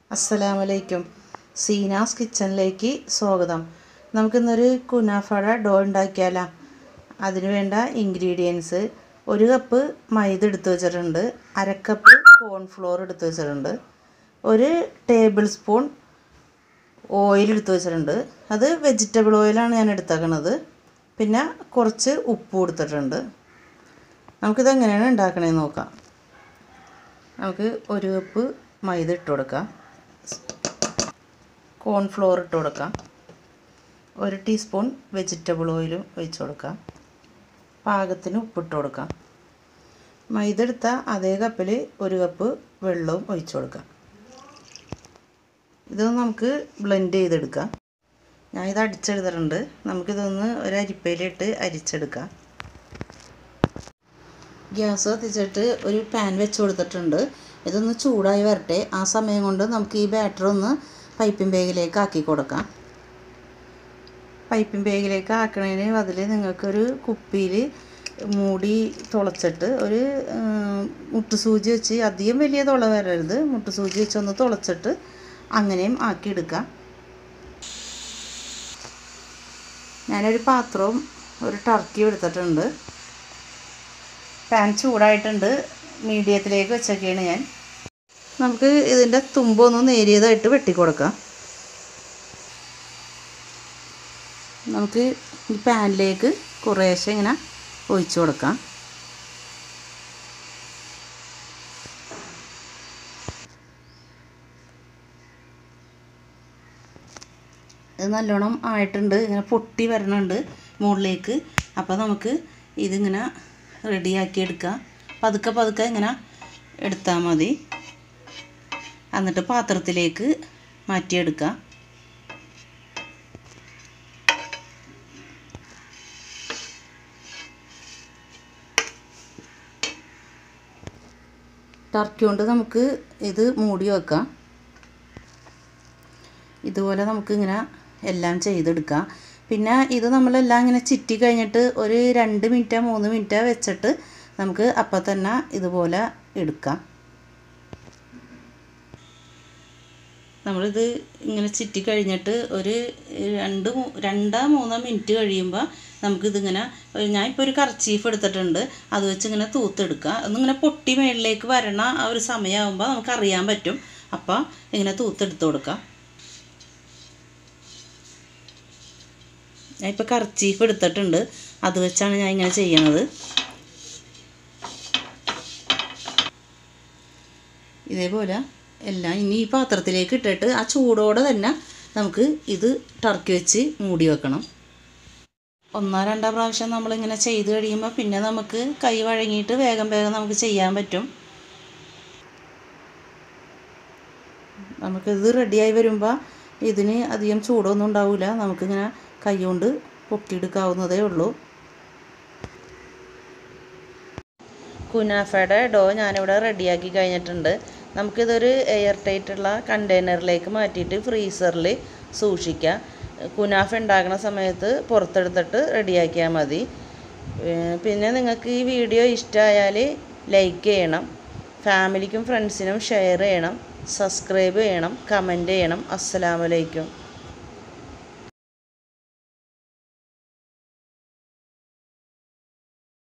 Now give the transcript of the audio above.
അസ്സലാമലൈക്കും സീനാസ് കിച്ചണിലേക്ക് സ്വാഗതം നമുക്കിന്നൊരു കുനാഫയുടെ ഡോ ഉണ്ടാക്കിയാലോ അതിന് വേണ്ട ഇൻഗ്രീഡിയൻസ് ഒരു കപ്പ് മൈദ എടുത്ത് വെച്ചിട്ടുണ്ട് അര കപ്പ് കോൺഫ്ലോർ എടുത്ത് വെച്ചിട്ടുണ്ട് ഒരു ടേബിൾ സ്പൂൺ ഓയിൽ എടുത്ത് വെച്ചിട്ടുണ്ട് അത് വെജിറ്റബിൾ ഓയിലാണ് ഞാൻ എടുത്തേക്കണത് പിന്നെ കുറച്ച് ഉപ്പ് കൊടുത്തിട്ടുണ്ട് നമുക്കിത് എങ്ങനെയാണ് ഉണ്ടാക്കണേന്ന് നോക്കാം നമുക്ക് ഒരു കപ്പ് മൈദ ഇട്ട് കൊടുക്കാം കോൺഫ്ലോർ ഇട്ട് കൊടുക്കാം ഒരു ടീസ്പൂൺ വെജിറ്റബിൾ ഓയിലും ഒഴിച്ച് കൊടുക്കാം പാകത്തിന് ഉപ്പിട്ട് കൊടുക്കാം മൈദ എടുത്ത അതേ കപ്പിൽ ഒരു കപ്പ് വെള്ളവും ഒഴിച്ച് കൊടുക്കാം ഇത് നമുക്ക് ബ്ലെൻഡ് ചെയ്തെടുക്കാം ഞാൻ ഇത് അടിച്ചെടുത്തിട്ടുണ്ട് നമുക്കിതൊന്ന് ഒരു അരിപ്പയിലിട്ട് അരിച്ചെടുക്കാം ഗ്യാസ് കത്തിച്ചിട്ട് ഒരു പാൻ വെച്ച് കൊടുത്തിട്ടുണ്ട് ഇതൊന്ന് ചൂടായി വരട്ടെ ആ സമയം കൊണ്ട് നമുക്ക് ഈ ബാറ്റർ ഒന്ന് പൈപ്പിംഗ് ബാഗിലേക്ക് ആക്കി കൊടുക്കാം പൈപ്പിംഗ് ബാഗിലേക്ക് ആക്കണതിന് അതിൽ നിങ്ങൾക്കൊരു കുപ്പിയിൽ മൂടി തുളച്ചിട്ട് ഒരു മുട്ടുസൂചി വെച്ച് അധികം വലിയ തുള വരരുത് മുട്ടുസൂചി വെച്ച് ഒന്ന് തുളച്ചിട്ട് അങ്ങനെയും ആക്കിയെടുക്കാം ഞാനൊരു പാത്രവും ഒരു ടർക്കിയും എടുത്തിട്ടുണ്ട് പാൻ ചൂടായിട്ടുണ്ട് മീഡിയത്തിലേക്ക് വെച്ചൊക്കെയാണ് ഞാൻ നമുക്ക് ഇതിൻ്റെ തുമ്പൊന്ന് നേരിയതായിട്ട് വെട്ടിക്കൊടുക്കാം നമുക്ക് ഈ പാനിലേക്ക് കുറേശ്ശെ ഇങ്ങനെ ഒഴിച്ചു കൊടുക്കാം ഇത് നല്ലോണം ആയിട്ടുണ്ട് ഇങ്ങനെ പൊട്ടി വരണുണ്ട് മുകളിലേക്ക് അപ്പോൾ നമുക്ക് ഇതിങ്ങനെ റെഡിയാക്കി എടുക്കാം പതുക്കെ പതുക്കെ ഇങ്ങനെ എടുത്താൽ മതി എന്നിട്ട് പാത്രത്തിലേക്ക് മാറ്റിയെടുക്കാം ടർക്കി കൊണ്ട് നമുക്ക് ഇത് മൂടി വെക്കാം ഇതുപോലെ നമുക്കിങ്ങനെ എല്ലാം ചെയ്തെടുക്കാം പിന്നെ ഇത് നമ്മളെല്ലാം ഇങ്ങനെ ചിറ്റി കഴിഞ്ഞിട്ട് ഒരു രണ്ട് മിനിറ്റോ മൂന്ന് മിനിറ്റോ വെച്ചിട്ട് നമുക്ക് അപ്പം തന്നെ ഇതുപോലെ എടുക്കാം നമ്മളിത് ഇങ്ങനെ ചുറ്റി കഴിഞ്ഞിട്ട് ഒരു രണ്ട് രണ്ടോ മൂന്നോ മിനിറ്റ് കഴിയുമ്പോൾ നമുക്കിതിങ്ങനെ ഞാനിപ്പോൾ ഒരു കർച്ചീഫ് എടുത്തിട്ടുണ്ട് അത് വെച്ച് ഇങ്ങനെ തൂത്തെടുക്കുക ഒന്നിങ്ങനെ പൊട്ടി മേളിലേക്ക് വരണ ആ ഒരു സമയമാകുമ്പോൾ നമുക്ക് അറിയാൻ പറ്റും അപ്പോൾ ഇങ്ങനെ തൂത്തെടുത്ത് കൊടുക്കാം ഞാനിപ്പോൾ കർച്ചീഫ് എടുത്തിട്ടുണ്ട് അത് വെച്ചാണ് ഞാൻ ഇങ്ങനെ ചെയ്യണത് ഇതേപോലെ എല്ലാം ഇനി ഈ പാത്രത്തിലേക്ക് ഇട്ടിട്ട് ആ ചൂടോടെ തന്നെ നമുക്ക് ഇത് ടർക്കി വെച്ച് മൂടി വെക്കണം ഒന്നോ രണ്ടോ പ്രാവശ്യം നമ്മളിങ്ങനെ ചെയ്ത് കഴിയുമ്പോൾ പിന്നെ നമുക്ക് കൈ വഴങ്ങിയിട്ട് വേഗം വേഗം നമുക്ക് ചെയ്യാൻ പറ്റും നമുക്കിത് റെഡിയായി വരുമ്പോൾ ഇതിന് അധികം ചൂടൊന്നും ഉണ്ടാവില്ല നമുക്കിങ്ങനെ കൈ കൊണ്ട് പൊക്കിയെടുക്കാവുന്നതേ ഉള്ളൂ കുനാഫയുടെ ഡോ ഞാനിവിടെ റെഡിയാക്കി കഴിഞ്ഞിട്ടുണ്ട് നമുക്കിതൊരു എയർ ടൈറ്റുള്ള കണ്ടെയ്നറിലേക്ക് മാറ്റിയിട്ട് ഫ്രീസറിൽ സൂക്ഷിക്കാം കുനാഫ ഉണ്ടാക്കുന്ന സമയത്ത് പുറത്തെടുത്തിട്ട് റെഡിയാക്കിയാൽ മതി പിന്നെ നിങ്ങൾക്ക് ഈ വീഡിയോ ഇഷ്ടമായാൽ ലൈക്ക് ചെയ്യണം ഫാമിലിക്കും ഫ്രണ്ട്സിനും ഷെയർ ചെയ്യണം സബ്സ്ക്രൈബ് ചെയ്യണം കമൻറ്റ് ചെയ്യണം അസ്സലാമലൈക്കും